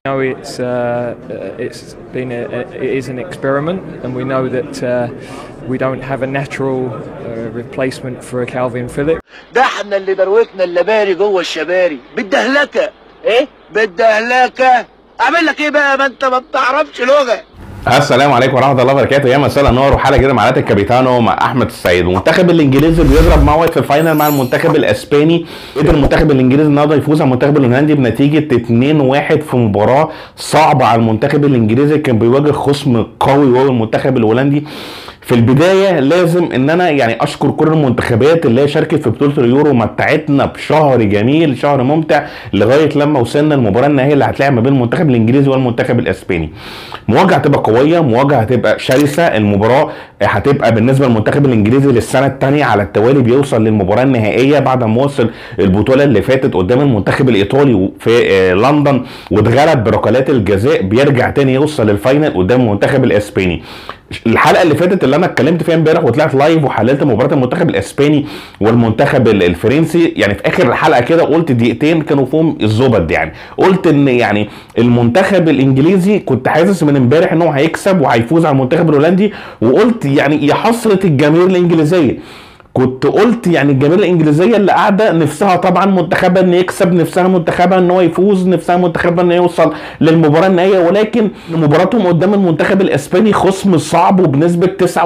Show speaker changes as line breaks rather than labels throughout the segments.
know it's uh, it's been a, it is an experiment, and we know that uh, we don't have a natural uh, replacement for a Calvin Phillips.
ده احنا اللي دروتنا اللباري جوه الشباري بالدهلكه ايه بالدهلكه اعمل لك ايه بقى ما انت ما بتعرفش لغه
السلام عليكم ورحمه الله وبركاته يا مساء النور وحلقه جديده مع علاء الكابيتانو مع احمد السيد المنتخب الانجليزي بيضرب موعد في الفاينل مع المنتخب الاسباني قدر المنتخب الانجليزي النهارده يفوز على المنتخب الهولندي بنتيجه 2-1 في مباراه صعبه على المنتخب الانجليزي كان بيواجه خصم قوي وهو المنتخب الهولندي في البدايه لازم ان انا يعني اشكر كل المنتخبات اللي هي شاركت في بطوله اليورو متعتنا بشهر جميل شهر ممتع لغايه لما وصلنا المباراه النهائيه اللي هتلعب ما بين المنتخب الانجليزي والمنتخب الاسباني مواجهه هتبقى قويه مواجهه هتبقى شرسه المباراه هتبقى بالنسبه للمنتخب الانجليزي للسنه الثانيه على التوالي بيوصل للمباراه النهائيه بعد ما وصل البطوله اللي فاتت قدام المنتخب الايطالي في آه، لندن واتغلب بركلات الجزاء بيرجع تاني يوصل للفاينل قدام المنتخب الاسباني الحلقه اللي فاتت اللي انا اتكلمت فيها امبارح وطلعت لايف وحللت مباراه المنتخب الاسباني والمنتخب ال- الفرنسي يعني في اخر الحلقه كده قلت دقيقتين كانوا فيهم الزبد يعني قلت ان يعني المنتخب الانجليزي كنت حاسس من امبارح ان هو هيكسب وهيفوز على المنتخب الهولندي وقلت يعني يا حسره الجماهير الانجليزيه كنت قلت يعني الجماهير الانجليزيه اللي قاعده نفسها طبعا منتخبها ان يكسب نفسها منتخبها ان هو يفوز نفسها منتخبها ان يوصل للمباراه النهائيه ولكن مباراتهم قدام المنتخب الاسباني خصم صعب وبنسبه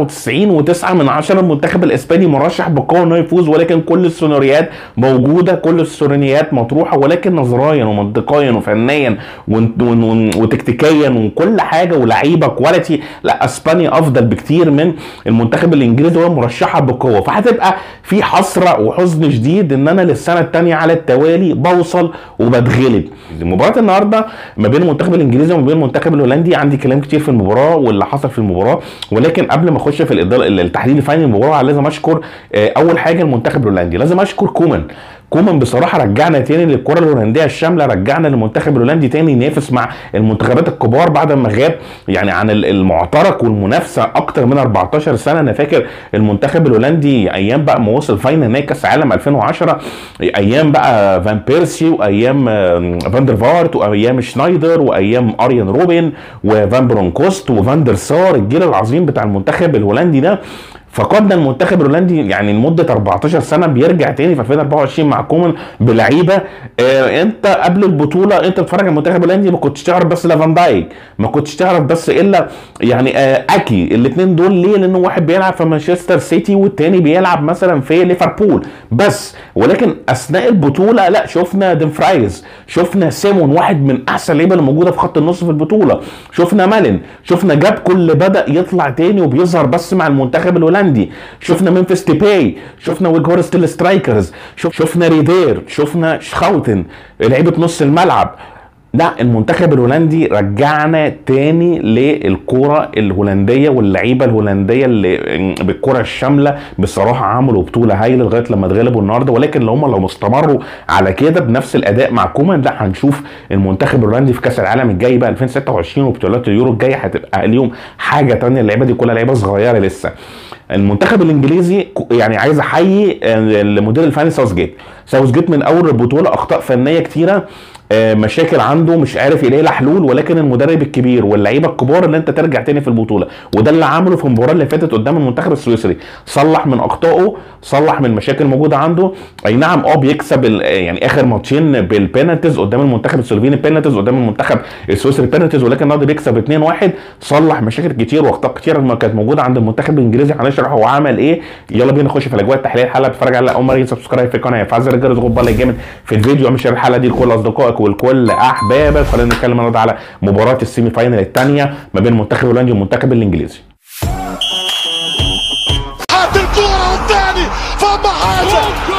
99 و9 من 10 المنتخب الاسباني مرشح بقوه انه يفوز ولكن كل السيناريوهات موجوده كل السيناريوهات مطروحه ولكن نظريا ومنطقيا وفنيا ون- ون- ون- وتكتيكيا وكل حاجه ولعيبه كواليتي لا اسبانيا افضل بكتير من المنتخب الانجليزي وهي مرشحه بقوه فهتبقى في حسره وحزن شديد ان انا للسنه الثانيه على التوالي بوصل وبتغلب مباراه النهارده ما بين المنتخب الانجليزي وما بين المنتخب الهولندي عندي كلام كتير في المباراه واللي حصل في المباراه ولكن قبل ما اخش في الإضاءة- التحليل الفني للمباراه لازم اشكر آه، اول حاجه المنتخب الهولندي لازم اشكر كومان كومان بصراحه رجعنا تاني للكره الهولنديه الشامله رجعنا للمنتخب الهولندي تاني ينافس مع المنتخبات الكبار بعد ما غاب يعني عن ال- المعترك والمنافسه اكتر من 14 سنه انا فاكر المنتخب الهولندي ايام بقى ما وصل فاينل نهائي كاس العالم 2010 ايام بقى فان بيرسي وايام آه، فاندر فارت وايام شنايدر وايام اريان روبن وفان برونكوست وفاندر سار الجيل العظيم بتاع المنتخب الهولندي ده فقدنا المنتخب الهولندي يعني لمده 14 سنه بيرجع تاني في 2024 مع كومان بلعيبه آه انت قبل البطوله انت بتتفرج على المنتخب الهولندي ما كنتش تعرف بس الا فان دايك ما كنتش تعرف بس الا يعني آه اكي الاثنين دول ليه لان واحد بيلعب في مانشستر سيتي والتاني بيلعب مثلا في ليفربول بس ولكن اثناء البطوله لا شفنا ديمفرايز شفنا سيمون واحد من احسن اللعيبه اللي موجوده في خط النص في البطوله شفنا مالن شفنا جاب كل بدا يطلع تاني وبيظهر بس مع المنتخب الهولندي شفنا ممفيس تيباي شفنا ويجهورست السترايكرز شوف شفنا ريدير شفنا شخاوتن لعيبه نص الملعب لا المنتخب الهولندي رجعنا تاني للكرة الهولندية واللعيبة الهولندية اللي بالكرة الشاملة بصراحة عملوا بطولة هايلة لغاية لما اتغلبوا النهاردة ولكن لو هم لو استمروا على كده بنفس الأداء مع كومان لا هنشوف المنتخب الهولندي في كأس العالم الجاي بقى 2026 وبطولات اليورو الجاية هتبقى ليهم حاجة تانية اللعيبة دي كلها لعيبة صغيرة لسه المنتخب الانجليزي ك- يعني عايز احيي آه، المدير الفني ساوث جيت ساوث جيت من اول البطوله اخطاء فنيه كتيره آه، مشاكل عنده مش عارف يلاقي لها حلول ولكن المدرب الكبير واللعيبه الكبار اللي انت ترجع تاني في البطوله وده اللي عمله في المباراه اللي فاتت قدام المنتخب السويسري صلح من اخطائه صلح من المشاكل الموجوده عنده اي نعم اه بيكسب ال- يعني اخر ماتشين بالبينالتيز قدام المنتخب السلوفيني بينالتيز قدام المنتخب السويسري بينالتيز ولكن النهارده بيكسب 2-1 صلح مشاكل كتير واخطاء كتير ما كانت موجوده عند المنتخب الانجليزي هنشرح هو عمل ايه يلا بينا نخش في الاجواء التحليليه الحلقه بتتفرج على اول مره سبسكرايب في القناه فعزل الجرس غض بالك جامد في الفيديو اعمل شير الحلقه دي لكل اصدقائك ولكل احبابك خلينا نتكلم النهارده على مباراه السيمي فاينل الثانيه ما بين المنتخب الهولندي والمنتخب الانجليزي
حط الكورة والثاني فما حاجة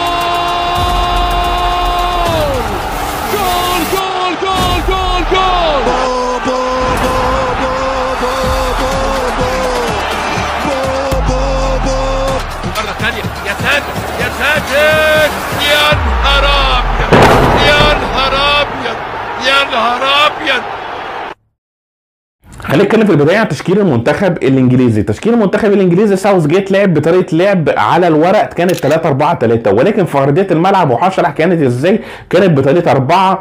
جول جول جول جول جول مرة ثانية يا ساتر يا ساتر يا نهار أبيض يا نهار أبيض يا نهار أبيض
خلينا نتكلم في البدايه عن تشكيل المنتخب الانجليزي تشكيل المنتخب الانجليزي ساوث جيت لعب بطريقه لعب على الورق كانت 3 4 3 ولكن في ارضيه الملعب وهشرح كانت ازاي كانت بطريقه 4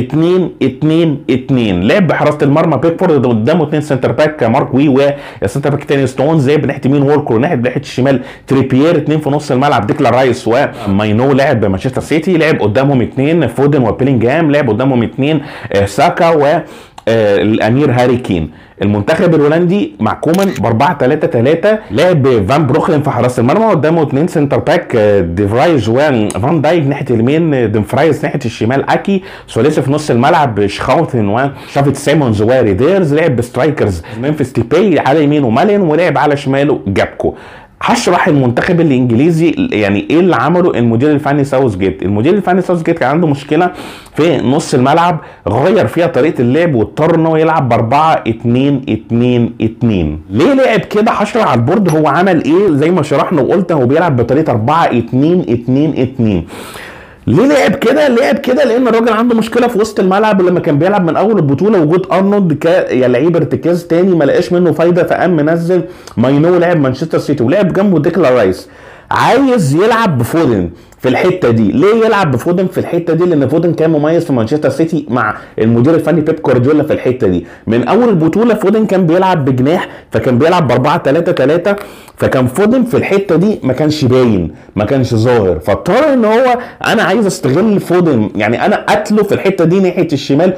2 2 2 لعب بحراسه المرمى بيكفورد قدامه اثنين سنتر باك مارك وي وسنتر باك تاني ستونز لعب ناحيه يمين وولكر وناحيه ناحيه الشمال تريبيير اثنين في نص الملعب ديكلا رايس وماينو لعب بمانشستر سيتي لعب قدامهم اثنين فودن وبيلينجهام لعب قدامهم اثنين آه، ساكا و آه، الامير هاري كين المنتخب الهولندي مع كومان ب 4 3 3 لعب فان بروخلين في حراسه المرمى قدامه اثنين سنتر باك آه، ديفرايز وفان دايك ناحيه اليمين آه، ديمفرايز ناحيه الشمال اكي ثلاثي في نص الملعب شخاوثن وشافت سيمونز وريديرز لعب بسترايكرز ممفيس تيبي على يمينه مالين ولعب على شماله جابكو هشرح المنتخب الانجليزي يعني ايه اللي عمله المدير الفني ساوث جيت المدير الفني ساوث جيت كان عنده مشكله في نص الملعب غير فيها طريقه اللعب واضطر ان هو يلعب ب 4 2 2 2 ليه لعب كده هشرح على البورد هو عمل ايه زي ما شرحنا وقلت هو بيلعب بطريقه 4 2 2 2 ليه لعب كده؟ لعب كده لان الراجل عنده مشكله في وسط الملعب لما كان بيلعب من اول البطوله وجود ارنولد ك يا لعيب ارتكاز تاني ما لقاش منه فايده فقام منزل ماينو لعب مانشستر سيتي ولعب جنبه ديكلا رايس عايز يلعب بفودن في الحته دي ليه يلعب بفودن في الحته دي لان فودن كان مميز في مانشستر سيتي مع المدير الفني بيب جوارديولا في الحته دي من اول البطوله فودن كان بيلعب بجناح فكان بيلعب ب 4 3 3 فكان فودن في الحته دي ما كانش باين ما كانش ظاهر فاضطر ان هو انا عايز استغل فودن يعني انا قتله في الحته دي ناحيه الشمال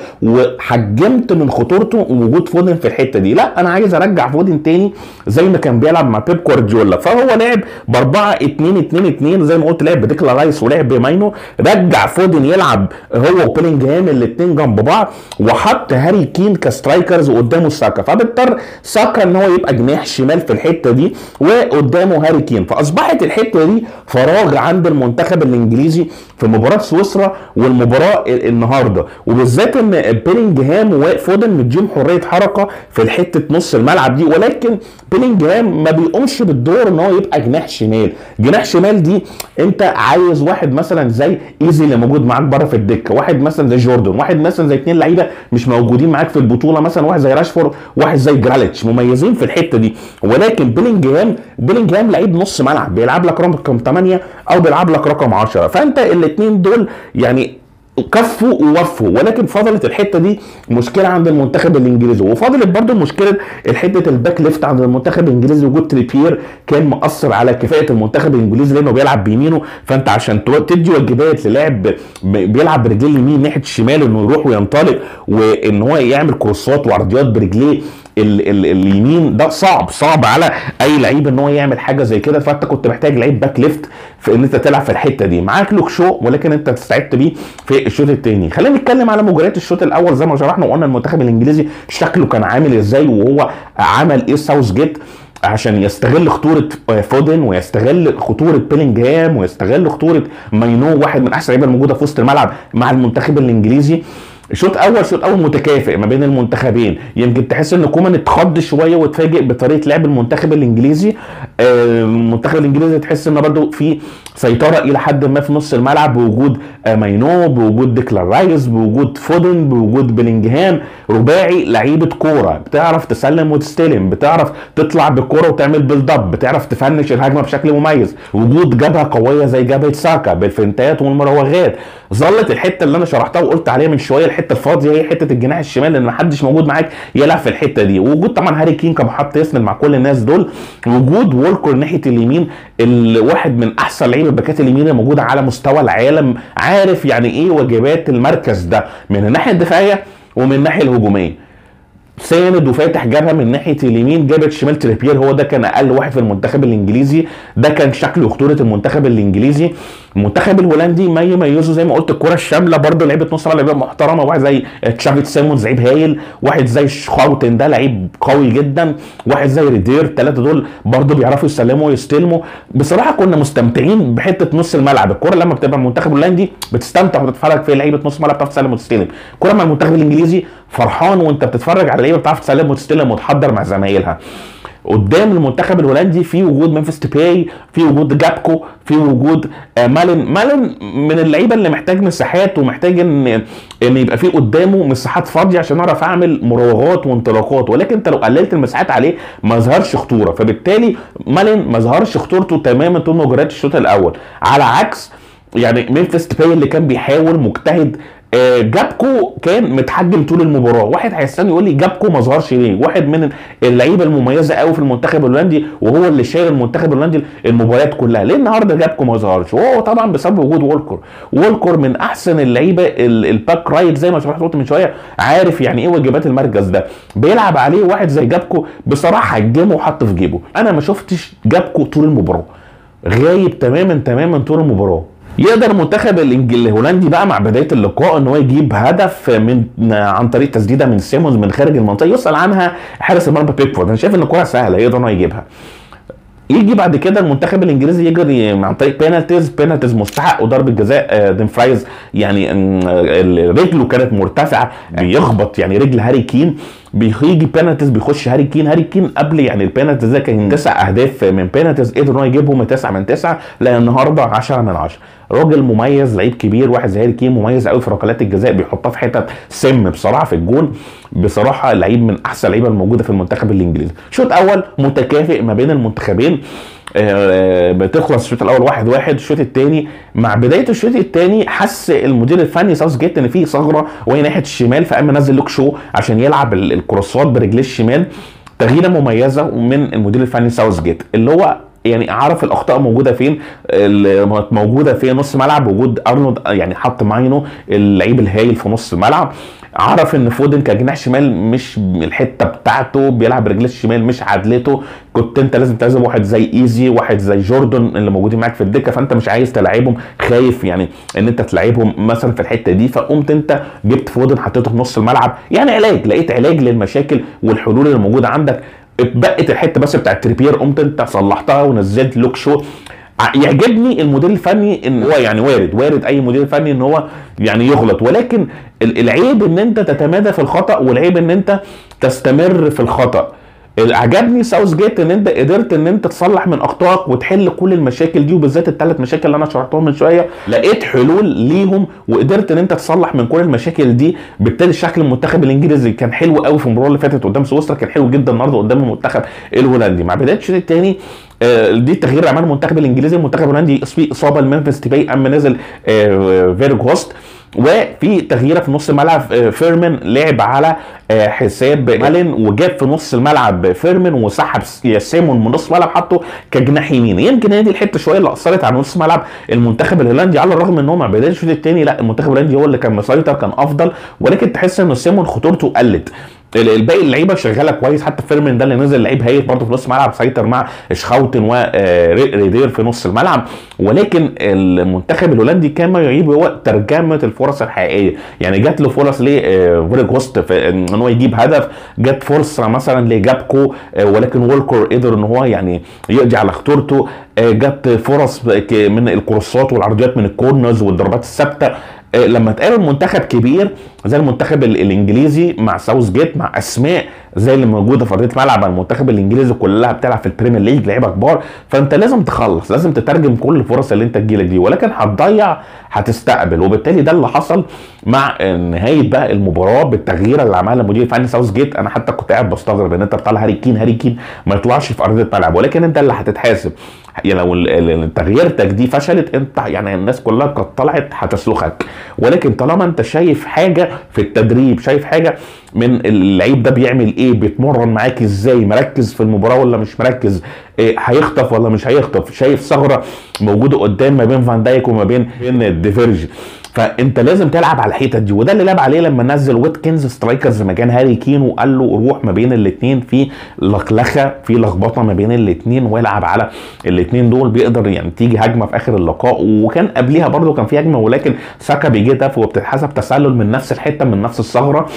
وحجمت من خطورته وجود فودن في الحته دي لا انا عايز ارجع فودن تاني زي ما كان بيلعب مع بيب جوارديولا فهو لعب ب 4 2 2 2 زي ما قلت لعب بديكلا رايس ولعب بماينو رجع فودن يلعب هو وبيلينجهام الاثنين جنب بعض وحط هاري كين كسترايكرز وقدامه ساكا فبيضطر ساكا ان هو يبقى جناح شمال في الحته دي وقدامه هاري كين فاصبحت الحته دي فراغ عند المنتخب الانجليزي في مباراه سويسرا والمباراه النهارده وبالذات ان بيلينجهام وفودن مديهم حريه حركه في الحته نص الملعب دي ولكن بيلينجهام ما بيقومش بالدور ان هو يبقى جناح شمال جناح شمال دي انت عايز واحد مثلا زي ايزي اللي موجود معاك بره في الدكه واحد مثلا زي جوردن واحد مثلا زي اثنين لعيبه مش موجودين معاك في البطوله مثلا واحد زي راشفورد واحد زي جراليتش مميزين في الحته دي ولكن بيلينجهام بيلينجهام لعيب نص ملعب بيلعب لك رقم 8 او بيلعب لك رقم 10 فانت الاثنين دول يعني كفوا ووفوا ولكن فضلت الحته دي مشكله عند المنتخب الانجليزي وفضلت برضو مشكله الحته الباك ليفت عند المنتخب الانجليزي وجود تريبير كان مؤثر على كفاءه المنتخب الانجليزي لانه بيلعب بيمينه فانت عشان تو- تدي واجبات للاعب ب- بيلعب برجليه اليمين ناحيه الشمال انه يروح وينطلق وان هو يعمل كروسات وعرضيات برجليه ال ال اليمين ده صعب صعب على اي لعيب ان هو يعمل حاجه زي كده فانت كنت محتاج لعيب باك ليفت في ان انت تلعب في الحته دي معاك لوك شو ولكن انت استعدت بيه في الشوط الثاني خلينا نتكلم على مجريات الشوط الاول زي ما شرحنا وقلنا المنتخب الانجليزي شكله كان عامل ازاي وهو عمل ايه ساوث جيت عشان يستغل خطوره فودن ويستغل خطوره بيلينجهام ويستغل خطوره ماينو واحد من احسن اللعيبه الموجوده في وسط الملعب مع المنتخب الانجليزي شوط اول شوط اول متكافئ ما بين المنتخبين يمكن تحس ان كومان اتخض شويه واتفاجئ بطريقه لعب المنتخب الانجليزي آه، المنتخب الانجليزي تحس ان برضه في سيطره الى حد ما في نص الملعب بوجود آه، ماينو بوجود ديكلان رايس بوجود فودن بوجود بلينجهام رباعي لعيبه كوره بتعرف تسلم وتستلم بتعرف تطلع بالكوره وتعمل بيلد اب بتعرف تفنش الهجمه بشكل مميز وجود جبهه قويه زي جبهه ساكا بالفنتات والمراوغات ظلت الحته اللي انا شرحتها وقلت عليها من شويه الحته الفاضيه هي حته الجناح الشمال لان محدش موجود معاك يلعب في الحته دي وجود طبعا هاري كين كمحط يسند مع كل الناس دول وجود وولكر ناحيه اليمين الواحد من احسن لعيبه الباكات اليمين الموجوده على مستوى العالم عارف يعني ايه واجبات المركز ده من الناحيه الدفاعيه ومن الناحيه الهجوميه ساند وفاتح جبهه من ناحيه اليمين جابت شمال تريبير هو ده كان اقل واحد في المنتخب الانجليزي ده كان شكل وخطوره المنتخب الانجليزي المنتخب الهولندي ما يميزه زي ما قلت الكره الشامله برضه لعيبه نص ملعب لعيبه محترمه واحد زي تشافيت سيمونز لعيب هايل واحد زي شخاوتن ده لعيب قوي جدا واحد زي ريدير الثلاثه دول برضه بيعرفوا يسلموا ويستلموا بصراحه كنا مستمتعين بحته نص الملعب الكره لما بتبقى المنتخب الهولندي بتستمتع وتتفرج في لعيبه نص ملعب بتعرف تسلم وتستلم الكره مع المنتخب الانجليزي فرحان وانت بتتفرج على لعيبه بتعرف تسلم وتستلم وتحضر مع زمايلها قدام المنتخب الهولندي في وجود ممفيس تيباي في وجود جابكو في وجود آه، مالين مالين من اللعيبه اللي محتاج مساحات ومحتاج ان ان يبقى في قدامه مساحات فاضيه عشان اعرف اعمل مراوغات وانطلاقات ولكن انت لو قللت المساحات عليه ما ظهرش خطوره فبالتالي مالين ما ظهرش خطورته تماما طول ما جرات الشوط الاول على عكس يعني ممفيس تيباي اللي كان بيحاول مجتهد آه، جابكو كان متحجم طول المباراه واحد هيستنى يقول لي جابكو ما ظهرش ليه واحد من اللعيبه المميزه قوي في المنتخب الهولندي وهو اللي شايل المنتخب الهولندي المباريات كلها ليه النهارده جابكو ما ظهرش وهو طبعا بسبب وجود وولكر وولكر من احسن اللعيبه ال- الباك رايت زي ما شرحت قلت من شويه عارف يعني ايه واجبات المركز ده بيلعب عليه واحد زي جابكو بصراحه حجمه وحطه في جيبه انا ما شفتش جابكو طول المباراه غايب تماما تماما طول المباراه يقدر المنتخب الإنج- الهولندي بقى مع بدايه اللقاء ان هو يجيب هدف من عن طريق تسديده من سيمونز من خارج المنطقه يسال عنها حارس المرمى بيكفورد انا شايف ان الكره سهله يقدر ان هو يجيبها يجي بعد كده المنتخب الانجليزي يجري عن طريق بينالتيز بينالتيز مستحق وضربه جزاء آه، دين فرايز يعني آم، آه، رجله كانت مرتفعه بيخبط يعني رجل هاري كين بيجي بينالتيز بيخش هاري كين هاري كين قبل يعني البينالتيز ده كان تسع اهداف من بينالتيز قدر ان هو يجيبهم 9 من 9 لا النهارده 10 من 10 راجل مميز لعيب كبير واحد زي هاري كين مميز قوي في ركلات الجزاء بيحطها في حتت سم بصراحه في الجون بصراحه لعيب من احسن اللعيبه الموجوده في المنتخب الانجليزي شوط اول متكافئ ما بين المنتخبين آه، بتخلص الشوط الاول واحد واحد الشوط الثاني مع بدايه الشوط الثاني حس المدير الفني ساوث جيت ان في ثغره وهي ناحيه الشمال فقام منزل لوك شو عشان يلعب ال- الكروسات برجليه الشمال تغييره مميزه من المدير الفني ساوث جيت اللي هو يعني عرف الاخطاء موجوده فين ال- موجوده في نص ملعب وجود ارنولد يعني حط ماينو اللعيب الهايل في نص الملعب عرف ان فودن كجناح شمال مش الحته بتاعته بيلعب برجليه الشمال مش عدلته كنت انت لازم تلزم واحد زي ايزي واحد زي جوردن اللي موجودين معاك في الدكه فانت مش عايز تلعبهم خايف يعني ان انت تلعبهم مثلا في الحته دي فقمت انت جبت فودن حطيته في نص الملعب يعني علاج لقيت علاج للمشاكل والحلول اللي موجوده عندك اتبقت الحته بس بتاعت تريبير قمت انت صلحتها ونزلت لوك شو ع- يعجبني المدير الفني ان هو يعني وارد وارد اي مدير فني ان هو يعني يغلط ولكن ال- العيب ان انت تتمادى في الخطا والعيب ان انت تستمر في الخطا اللي عجبني ساوث جيت ان انت قدرت ان انت تصلح من اخطائك وتحل كل المشاكل دي وبالذات الثلاث مشاكل اللي انا شرحتهم من شويه لقيت حلول ليهم وقدرت ان انت تصلح من كل المشاكل دي بالتالي شكل المنتخب الانجليزي كان حلو قوي في المباراه اللي فاتت قدام سويسرا كان حلو جدا النهارده قدام المنتخب الهولندي مع بدايه الشوط الثاني آه، دي تغيير عمل المنتخب الانجليزي المنتخب الهولندي في اصابه لممفيس تيباي اما نزل آه، فيرج هوست وفي تغييره في نص الملعب آه، فيرمن لعب على آه، حساب مالين وجاب في نص الملعب فيرمن وسحب س- سيمون من نص الملعب حطه كجناح يمين يمكن هي دي الحته شويه اللي اثرت على نص ملعب المنتخب الهولندي على الرغم ان هو مع بدايه الشوط الثاني لا المنتخب الهولندي هو اللي كان مسيطر كان افضل ولكن تحس ان سيمون خطورته قلت ال- الباقي اللعيبه شغاله كويس حتى فيرمين ده اللي نزل لعيب هايل برضه في نص الملعب سيطر مع شخاوتن وريدير في نص الملعب ولكن المنتخب الهولندي كان ما يعيب هو ترجمه الفرص الحقيقيه يعني جات له فرص لفيرج هوست في ان هو يجيب هدف جت فرصه مثلا لجابكو آه، ولكن وولكر قدر ان هو يعني يقضي على خطورته آه، جت فرص ك- من الكروسات والعرضيات من الكورنرز والضربات الثابته آه، لما تقابل منتخب كبير زي المنتخب ال- الانجليزي مع ساوث جيت مع اسماء زي اللي موجوده في ارضيه الملعب على المنتخب الانجليزي كلها بتلعب في البريمير ليج لعيبه كبار فانت لازم تخلص لازم تترجم كل الفرص اللي انت تجيلك دي ولكن هتضيع هتستقبل وبالتالي ده اللي حصل مع نهايه بقى المباراه بالتغيير اللي عملها المدير الفني ساوث جيت انا حتى كنت قاعد بستغرب ان انت بتطلع هاري كين هاري كين ما يطلعش في ارضيه الملعب ولكن انت اللي هتتحاسب يعني لو ال- ال- تغييرتك دي فشلت انت يعني الناس كلها كانت طلعت هتسلخك ولكن طالما انت شايف حاجه في التدريب شايف حاجه من اللعيب ده بيعمل ايه بيتمرن معاك ازاي مركز في المباراه ولا مش مركز إيه هيخطف ولا مش هيخطف شايف ثغره موجوده قدام ما بين فان دايك وما بين بين ديفيرج فانت لازم تلعب على الحتت دي وده اللي لعب عليه لما نزل ويتكنز سترايكرز مكان هاري كين وقال له روح ما بين الاثنين في لخلخه في لخبطه ما بين الاثنين والعب على الاثنين دول بيقدر يعني تيجي هجمه في اخر اللقاء وكان قبليها برده كان في هجمه ولكن ساكا بيجي هدف وبتتحسب تسلل من نفس الحته من نفس الثغره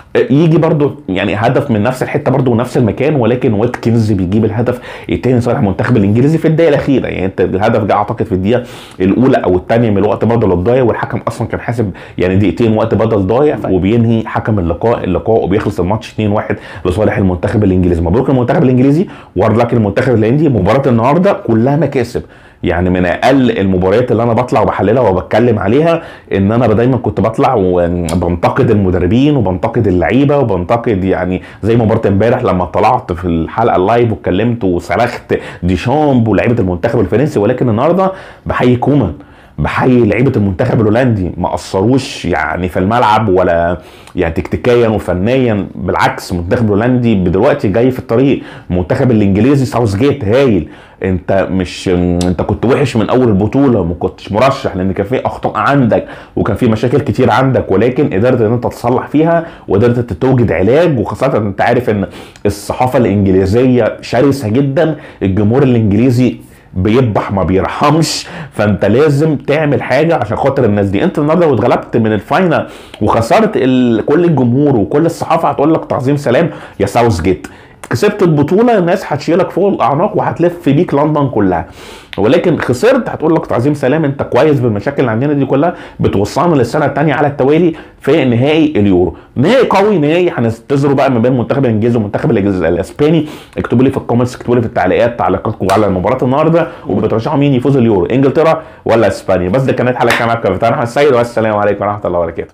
يجي برضو يعني هدف من نفس الحته برضو ونفس المكان ولكن واتكنز بيجيب الهدف الثاني لصالح المنتخب الانجليزي في الدقيقه الاخيره يعني انت الهدف جه اعتقد في الدقيقه الاولى او الثانيه من الوقت بدل الضايع والحكم اصلا كان حاسب يعني دقيقتين وقت بدل ضايع وبينهي حكم اللقاء اللقاء وبيخلص الماتش 2-1 لصالح المنتخب الانجليزي مبروك المنتخب الانجليزي وارد لك المنتخب الهندي مباراه النهارده كلها مكاسب يعني من اقل المباريات اللي انا بطلع وبحللها وبتكلم عليها ان انا دايما كنت بطلع وبنتقد المدربين وبنتقد اللعيبه وبنتقد يعني زي مباراه امبارح لما طلعت في الحلقه اللايف واتكلمت وصرخت ديشامب ولاعيبه المنتخب الفرنسي ولكن النهارده بحيي كومان بحيي لعيبه المنتخب الهولندي ما قصروش يعني في الملعب ولا يعني تكتيكيا وفنيا بالعكس المنتخب الهولندي دلوقتي جاي في الطريق المنتخب الانجليزي ساوث جيت هايل انت مش انت كنت وحش من اول البطوله ما كنتش مرشح لان كان في اخطاء عندك وكان في مشاكل كتير عندك ولكن قدرت ان انت تصلح فيها وقدرت توجد علاج وخاصه انت عارف ان الصحافه الانجليزيه شرسه جدا الجمهور الانجليزي بيذبح ما بيرحمش فانت لازم تعمل حاجه عشان خاطر الناس دي انت النهارده لو اتغلبت من الفاينل وخسرت ال... كل الجمهور وكل الصحافه هتقول لك تعظيم سلام يا ساوث جيت كسبت البطوله الناس هتشيلك فوق الاعناق وهتلف بيك لندن كلها ولكن خسرت هتقول لك تعظيم سلام انت كويس بالمشاكل اللي عندنا دي كلها بتوصلنا للسنه الثانيه على التوالي في نهائي اليورو نهائي قوي نهائي هننتظره بقى ما بين المنتخب الانجليزي والمنتخب الاسباني اكتبوا لي في الكومنتس اكتبوا لي في التعليقات تعليقاتكم على مباراه النهارده وبترشحوا مين يفوز اليورو انجلترا ولا اسبانيا بس ده كانت حلقه معاكم كابتن احمد السيد والسلام عليكم ورحمه الله وبركاته